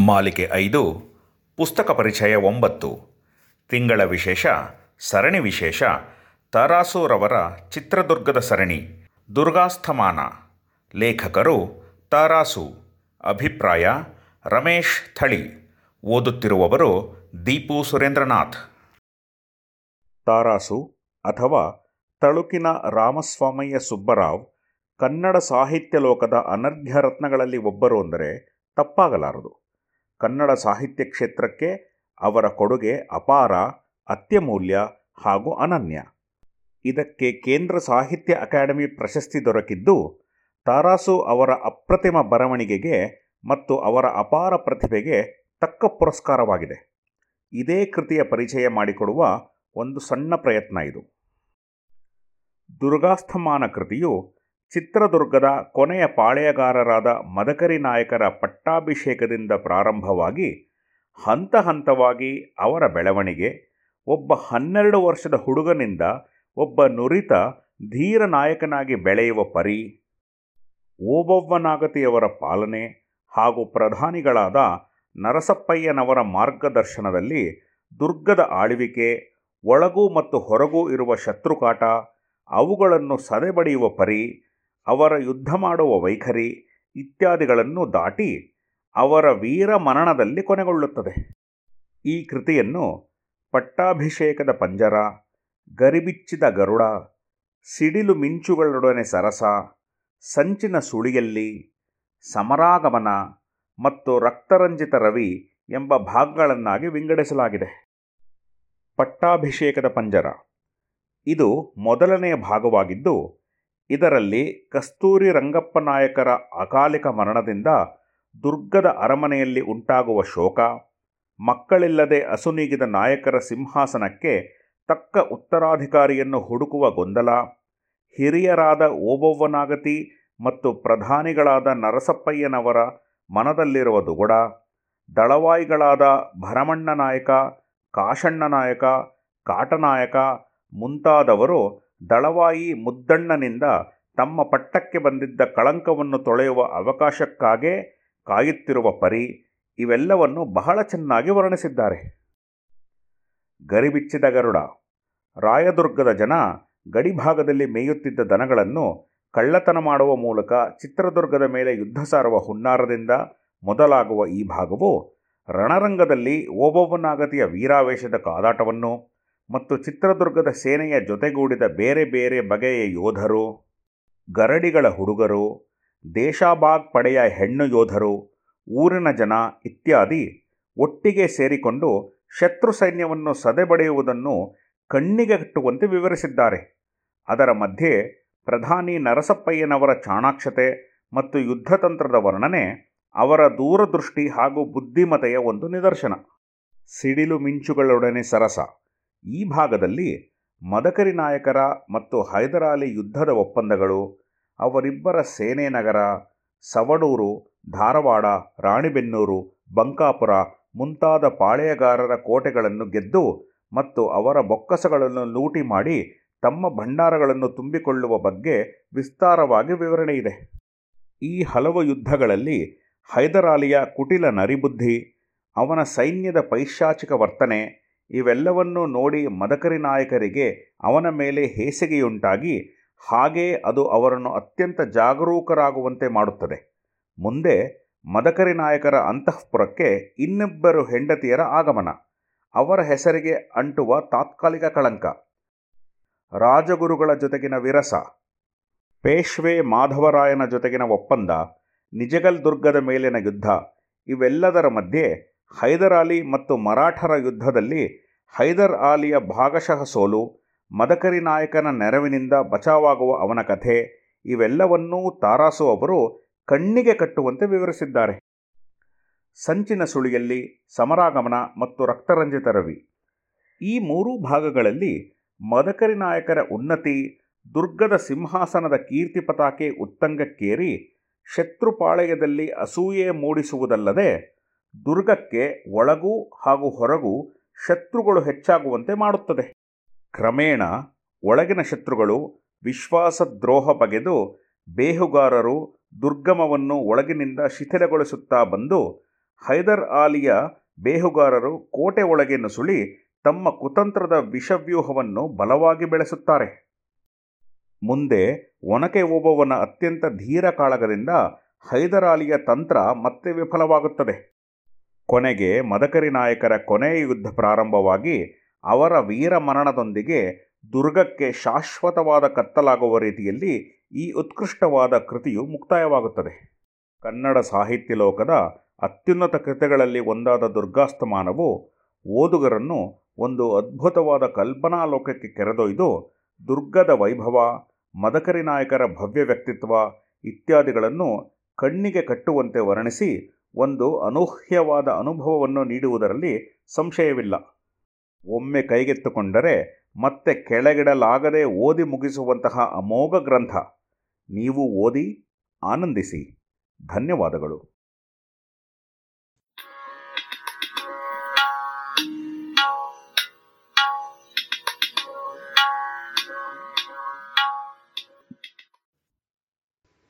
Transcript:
ಮಾಲಿಕೆ ಐದು ಪುಸ್ತಕ ಪರಿಚಯ ಒಂಬತ್ತು ತಿಂಗಳ ವಿಶೇಷ ಸರಣಿ ವಿಶೇಷ ತರಾಸೂರವರ ಚಿತ್ರದುರ್ಗದ ಸರಣಿ ದುರ್ಗಾಸ್ತಮಾನ ಲೇಖಕರು ತರಾಸು ಅಭಿಪ್ರಾಯ ರಮೇಶ್ ಥಳಿ ಓದುತ್ತಿರುವವರು ದೀಪು ಸುರೇಂದ್ರನಾಥ್ ತಾರಾಸು ಅಥವಾ ತಳುಕಿನ ರಾಮಸ್ವಾಮಯ್ಯ ಸುಬ್ಬರಾವ್ ಕನ್ನಡ ಸಾಹಿತ್ಯ ಲೋಕದ ಅನರ್ಘ್ಯ ರತ್ನಗಳಲ್ಲಿ ಒಬ್ಬರು ಅಂದರೆ ತಪ್ಪಾಗಲಾರದು ಕನ್ನಡ ಸಾಹಿತ್ಯ ಕ್ಷೇತ್ರಕ್ಕೆ ಅವರ ಕೊಡುಗೆ ಅಪಾರ ಅತ್ಯಮೂಲ್ಯ ಹಾಗೂ ಅನನ್ಯ ಇದಕ್ಕೆ ಕೇಂದ್ರ ಸಾಹಿತ್ಯ ಅಕಾಡೆಮಿ ಪ್ರಶಸ್ತಿ ದೊರಕಿದ್ದು ತಾರಾಸು ಅವರ ಅಪ್ರತಿಮ ಬರವಣಿಗೆಗೆ ಮತ್ತು ಅವರ ಅಪಾರ ಪ್ರತಿಭೆಗೆ ತಕ್ಕ ಪುರಸ್ಕಾರವಾಗಿದೆ ಇದೇ ಕೃತಿಯ ಪರಿಚಯ ಮಾಡಿಕೊಡುವ ಒಂದು ಸಣ್ಣ ಪ್ರಯತ್ನ ಇದು ದುರ್ಗಾಸ್ತಮಾನ ಕೃತಿಯು ಚಿತ್ರದುರ್ಗದ ಕೊನೆಯ ಪಾಳೆಯಗಾರರಾದ ಮದಕರಿ ನಾಯಕರ ಪಟ್ಟಾಭಿಷೇಕದಿಂದ ಪ್ರಾರಂಭವಾಗಿ ಹಂತ ಹಂತವಾಗಿ ಅವರ ಬೆಳವಣಿಗೆ ಒಬ್ಬ ಹನ್ನೆರಡು ವರ್ಷದ ಹುಡುಗನಿಂದ ಒಬ್ಬ ನುರಿತ ಧೀರ ನಾಯಕನಾಗಿ ಬೆಳೆಯುವ ಪರಿ ಓಬವ್ವನಾಗತಿಯವರ ಪಾಲನೆ ಹಾಗೂ ಪ್ರಧಾನಿಗಳಾದ ನರಸಪ್ಪಯ್ಯನವರ ಮಾರ್ಗದರ್ಶನದಲ್ಲಿ ದುರ್ಗದ ಆಳ್ವಿಕೆ ಒಳಗೂ ಮತ್ತು ಹೊರಗೂ ಇರುವ ಶತ್ರುಕಾಟ ಅವುಗಳನ್ನು ಸದೆಬಡಿಯುವ ಪರಿ ಅವರ ಯುದ್ಧ ಮಾಡುವ ವೈಖರಿ ಇತ್ಯಾದಿಗಳನ್ನು ದಾಟಿ ಅವರ ವೀರ ಮರಣದಲ್ಲಿ ಕೊನೆಗೊಳ್ಳುತ್ತದೆ ಈ ಕೃತಿಯನ್ನು ಪಟ್ಟಾಭಿಷೇಕದ ಪಂಜರ ಗರಿಬಿಚ್ಚಿದ ಗರುಡ ಸಿಡಿಲು ಮಿಂಚುಗಳೊಡನೆ ಸರಸ ಸಂಚಿನ ಸುಳಿಯಲ್ಲಿ ಸಮರಾಗಮನ ಮತ್ತು ರಕ್ತರಂಜಿತ ರವಿ ಎಂಬ ಭಾಗಗಳನ್ನಾಗಿ ವಿಂಗಡಿಸಲಾಗಿದೆ ಪಟ್ಟಾಭಿಷೇಕದ ಪಂಜರ ಇದು ಮೊದಲನೆಯ ಭಾಗವಾಗಿದ್ದು ಇದರಲ್ಲಿ ಕಸ್ತೂರಿ ರಂಗಪ್ಪ ನಾಯಕರ ಅಕಾಲಿಕ ಮರಣದಿಂದ ದುರ್ಗದ ಅರಮನೆಯಲ್ಲಿ ಉಂಟಾಗುವ ಶೋಕ ಮಕ್ಕಳಿಲ್ಲದೆ ಅಸುನೀಗಿದ ನಾಯಕರ ಸಿಂಹಾಸನಕ್ಕೆ ತಕ್ಕ ಉತ್ತರಾಧಿಕಾರಿಯನ್ನು ಹುಡುಕುವ ಗೊಂದಲ ಹಿರಿಯರಾದ ಓಬವ್ವನಾಗತಿ ಮತ್ತು ಪ್ರಧಾನಿಗಳಾದ ನರಸಪ್ಪಯ್ಯನವರ ಮನದಲ್ಲಿರುವ ದುಗುಡ ದಳವಾಯಿಗಳಾದ ಭರಮಣ್ಣ ನಾಯಕ ಕಾಶಣ್ಣ ನಾಯಕ ಕಾಟನಾಯಕ ಮುಂತಾದವರು ದಳವಾಯಿ ಮುದ್ದಣ್ಣನಿಂದ ತಮ್ಮ ಪಟ್ಟಕ್ಕೆ ಬಂದಿದ್ದ ಕಳಂಕವನ್ನು ತೊಳೆಯುವ ಅವಕಾಶಕ್ಕಾಗೇ ಕಾಯುತ್ತಿರುವ ಪರಿ ಇವೆಲ್ಲವನ್ನು ಬಹಳ ಚೆನ್ನಾಗಿ ವರ್ಣಿಸಿದ್ದಾರೆ ಗರಿಬಿಚ್ಚಿದ ಗರುಡ ರಾಯದುರ್ಗದ ಜನ ಗಡಿಭಾಗದಲ್ಲಿ ಮೇಯುತ್ತಿದ್ದ ದನಗಳನ್ನು ಕಳ್ಳತನ ಮಾಡುವ ಮೂಲಕ ಚಿತ್ರದುರ್ಗದ ಮೇಲೆ ಯುದ್ಧ ಸಾರುವ ಹುನ್ನಾರದಿಂದ ಮೊದಲಾಗುವ ಈ ಭಾಗವು ರಣರಂಗದಲ್ಲಿ ಓಬವ್ವನಾಗತಿಯ ವೀರಾವೇಶದ ಕಾದಾಟವನ್ನು ಮತ್ತು ಚಿತ್ರದುರ್ಗದ ಸೇನೆಯ ಜೊತೆಗೂಡಿದ ಬೇರೆ ಬೇರೆ ಬಗೆಯ ಯೋಧರು ಗರಡಿಗಳ ಹುಡುಗರು ದೇಶಾಬಾಗ್ ಪಡೆಯ ಹೆಣ್ಣು ಯೋಧರು ಊರಿನ ಜನ ಇತ್ಯಾದಿ ಒಟ್ಟಿಗೆ ಸೇರಿಕೊಂಡು ಶತ್ರು ಸೈನ್ಯವನ್ನು ಸದೆಬಡೆಯುವುದನ್ನು ಕಣ್ಣಿಗೆಟ್ಟುವಂತೆ ವಿವರಿಸಿದ್ದಾರೆ ಅದರ ಮಧ್ಯೆ ಪ್ರಧಾನಿ ನರಸಪ್ಪಯ್ಯನವರ ಚಾಣಾಕ್ಷತೆ ಮತ್ತು ಯುದ್ಧತಂತ್ರದ ವರ್ಣನೆ ಅವರ ದೂರದೃಷ್ಟಿ ಹಾಗೂ ಬುದ್ಧಿಮತೆಯ ಒಂದು ನಿದರ್ಶನ ಸಿಡಿಲು ಮಿಂಚುಗಳೊಡನೆ ಸರಸ ಈ ಭಾಗದಲ್ಲಿ ಮದಕರಿ ನಾಯಕರ ಮತ್ತು ಹೈದರಾಲಿ ಯುದ್ಧದ ಒಪ್ಪಂದಗಳು ಅವರಿಬ್ಬರ ಸೇನೆ ನಗರ ಸವಡೂರು ಧಾರವಾಡ ರಾಣಿಬೆನ್ನೂರು ಬಂಕಾಪುರ ಮುಂತಾದ ಪಾಳೆಯಗಾರರ ಕೋಟೆಗಳನ್ನು ಗೆದ್ದು ಮತ್ತು ಅವರ ಬೊಕ್ಕಸಗಳನ್ನು ಲೂಟಿ ಮಾಡಿ ತಮ್ಮ ಭಂಡಾರಗಳನ್ನು ತುಂಬಿಕೊಳ್ಳುವ ಬಗ್ಗೆ ವಿಸ್ತಾರವಾಗಿ ವಿವರಣೆ ಇದೆ ಈ ಹಲವು ಯುದ್ಧಗಳಲ್ಲಿ ಹೈದರಾಲಿಯ ಕುಟಿಲ ನರಿಬುದ್ಧಿ ಅವನ ಸೈನ್ಯದ ಪೈಶಾಚಿಕ ವರ್ತನೆ ಇವೆಲ್ಲವನ್ನೂ ನೋಡಿ ಮದಕರಿ ನಾಯಕರಿಗೆ ಅವನ ಮೇಲೆ ಹೇಸಿಗೆಯುಂಟಾಗಿ ಹಾಗೇ ಅದು ಅವರನ್ನು ಅತ್ಯಂತ ಜಾಗರೂಕರಾಗುವಂತೆ ಮಾಡುತ್ತದೆ ಮುಂದೆ ಮದಕರಿ ನಾಯಕರ ಅಂತಃಪುರಕ್ಕೆ ಇನ್ನಿಬ್ಬರು ಹೆಂಡತಿಯರ ಆಗಮನ ಅವರ ಹೆಸರಿಗೆ ಅಂಟುವ ತಾತ್ಕಾಲಿಕ ಕಳಂಕ ರಾಜಗುರುಗಳ ಜೊತೆಗಿನ ವಿರಸ ಪೇಶ್ವೆ ಮಾಧವರಾಯನ ಜೊತೆಗಿನ ಒಪ್ಪಂದ ನಿಜಗಲ್ ದುರ್ಗದ ಮೇಲಿನ ಯುದ್ಧ ಇವೆಲ್ಲದರ ಮಧ್ಯೆ ಹೈದರಾಲಿ ಮತ್ತು ಮರಾಠರ ಯುದ್ಧದಲ್ಲಿ ಹೈದರ್ ಆಲಿಯ ಭಾಗಶಃ ಸೋಲು ಮದಕರಿ ನಾಯಕನ ನೆರವಿನಿಂದ ಬಚಾವಾಗುವ ಅವನ ಕಥೆ ಇವೆಲ್ಲವನ್ನೂ ತಾರಾಸು ಅವರು ಕಣ್ಣಿಗೆ ಕಟ್ಟುವಂತೆ ವಿವರಿಸಿದ್ದಾರೆ ಸಂಚಿನ ಸುಳಿಯಲ್ಲಿ ಸಮರಾಗಮನ ಮತ್ತು ರಕ್ತರಂಜಿತ ರವಿ ಈ ಮೂರೂ ಭಾಗಗಳಲ್ಲಿ ಮದಕರಿ ನಾಯಕರ ಉನ್ನತಿ ದುರ್ಗದ ಸಿಂಹಾಸನದ ಕೀರ್ತಿ ಪತಾಕೆ ಉತ್ತಂಗಕ್ಕೇರಿ ಶತ್ರುಪಾಳೆಯದಲ್ಲಿ ಅಸೂಯೆ ಮೂಡಿಸುವುದಲ್ಲದೆ ದುರ್ಗಕ್ಕೆ ಒಳಗೂ ಹಾಗೂ ಹೊರಗೂ ಶತ್ರುಗಳು ಹೆಚ್ಚಾಗುವಂತೆ ಮಾಡುತ್ತದೆ ಕ್ರಮೇಣ ಒಳಗಿನ ಶತ್ರುಗಳು ವಿಶ್ವಾಸದ್ರೋಹ ಬಗೆದು ಬೇಹುಗಾರರು ದುರ್ಗಮವನ್ನು ಒಳಗಿನಿಂದ ಶಿಥಿಲಗೊಳಿಸುತ್ತಾ ಬಂದು ಹೈದರ್ ಆಲಿಯ ಬೇಹುಗಾರರು ಕೋಟೆ ಒಳಗೆ ನುಸುಳಿ ತಮ್ಮ ಕುತಂತ್ರದ ವಿಷವ್ಯೂಹವನ್ನು ಬಲವಾಗಿ ಬೆಳೆಸುತ್ತಾರೆ ಮುಂದೆ ಒನಕೆ ಓಬವ್ವನ ಅತ್ಯಂತ ಧೀರ ಕಾಳಗದಿಂದ ಹೈದರಾಲಿಯ ತಂತ್ರ ಮತ್ತೆ ವಿಫಲವಾಗುತ್ತದೆ ಕೊನೆಗೆ ಮದಕರಿ ನಾಯಕರ ಕೊನೆಯ ಯುದ್ಧ ಪ್ರಾರಂಭವಾಗಿ ಅವರ ವೀರ ಮರಣದೊಂದಿಗೆ ದುರ್ಗಕ್ಕೆ ಶಾಶ್ವತವಾದ ಕತ್ತಲಾಗುವ ರೀತಿಯಲ್ಲಿ ಈ ಉತ್ಕೃಷ್ಟವಾದ ಕೃತಿಯು ಮುಕ್ತಾಯವಾಗುತ್ತದೆ ಕನ್ನಡ ಸಾಹಿತ್ಯ ಲೋಕದ ಅತ್ಯುನ್ನತ ಕೃತಿಗಳಲ್ಲಿ ಒಂದಾದ ದುರ್ಗಾಸ್ತಮಾನವು ಓದುಗರನ್ನು ಒಂದು ಅದ್ಭುತವಾದ ಕಲ್ಪನಾ ಲೋಕಕ್ಕೆ ಕೆರೆದೊಯ್ದು ದುರ್ಗದ ವೈಭವ ಮದಕರಿ ನಾಯಕರ ಭವ್ಯ ವ್ಯಕ್ತಿತ್ವ ಇತ್ಯಾದಿಗಳನ್ನು ಕಣ್ಣಿಗೆ ಕಟ್ಟುವಂತೆ ವರ್ಣಿಸಿ ಒಂದು ಅನೂಹ್ಯವಾದ ಅನುಭವವನ್ನು ನೀಡುವುದರಲ್ಲಿ ಸಂಶಯವಿಲ್ಲ ಒಮ್ಮೆ ಕೈಗೆತ್ತುಕೊಂಡರೆ ಮತ್ತೆ ಕೆಳಗಿಡಲಾಗದೆ ಓದಿ ಮುಗಿಸುವಂತಹ ಅಮೋಘ ಗ್ರಂಥ ನೀವು ಓದಿ ಆನಂದಿಸಿ ಧನ್ಯವಾದಗಳು